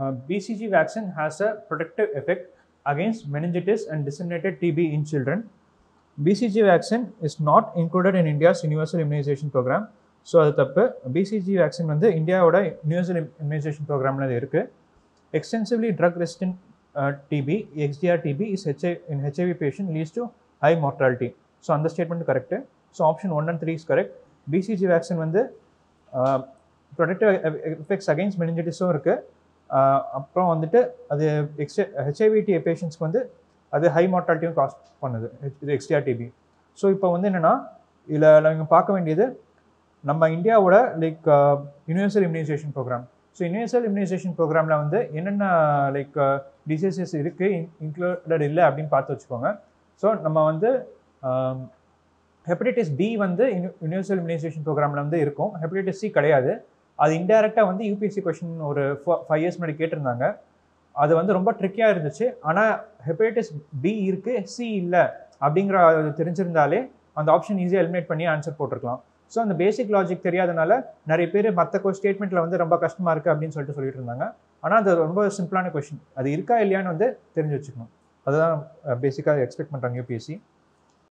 BCG vaccine has a protective effect against meningitis and disseminated TB in children. BCG vaccine is not included in India's universal immunization program. So அது தப்பு BCG vaccine வந்து இந்தியாவோட universal immunisation ப்ரோக்ராமில் இருக்குது extensively drug resistant TB XDR TB is HI in HIV patient leads to high mortality so அந்த statement correct so option one and three is correct BCG vaccine வந்து protective effects against மெனிஞ்சிட்டிஸும் இருக்குது அப்புறம் வந்துட்டு அது எக்ஸ்டே ஹெச்ஐவிடி பேஷண்ட்ஸ்க்கு வந்து அது ஹை மார்டாலிட்டியும் காஸ்ட் பண்ணுது இது எக்ஸ்டிஆர் டிபி ஸோ இப்போ வந்து என்னென்னா இதில் நீங்கள் பார்க்க வேண்டியது நம்ம இந்தியாவோட like universal immunisation programme so universal immunisation ப்ரோக்ராமில் வந்து என்னென்ன லைக் டிசீசஸ் இருக்குது இன்க்ளூடட் இல்லை அப்படின்னு பார்த்து வச்சுக்கோங்க ஸோ நம்ம வந்து ஹெப்படைட்டிஸ் பி வந்து யூனிவர்சல் இம்யூனைசேஷன் ப்ரோக்ராமில் வந்து இருக்கும் ஹெப்படைட்டிஸ் சி கிடையாது அது இன்டெரக்டாக வந்து யூபிஎஸ்சி கொஷின் ஒரு ஃபைவ் இயர்ஸ் முன்னாடி கேட்டிருந்தாங்க அது வந்து ரொம்ப ட்ரிக்கியாக இருந்துச்சு ஆனால் ஹெப்படைட்டிஸ் பி இருக்குது சி இல்லை அப்படிங்கிற அது தெரிஞ்சிருந்தாலே அந்த ஆப்ஷன் ஈஸியாக எலிமினேட் பண்ணி ஆன்சர் போட்டிருக்கலாம் ஸோ அந்த பேசிக் லாஜிக் தெரியாதனால நிறைய பேர் மற்ற ஸ்டேட்மெண்ட்டில் வந்து ரொம்ப கஷ்டமாக இருக்குது அப்படின்னு சொல்லிட்டு சொல்லிட்டு இருந்தாங்க ஆனால் அது ரொம்ப சிம்பிளான கொஷின் அது இருக்கா இல்லையான்னு வந்து தெரிஞ்சு வச்சுக்கணும் அதுதான் பேசிக்காக எக்ஸ்பெக்ட் பண்ணுறாங்க யூபிஎஸ்சி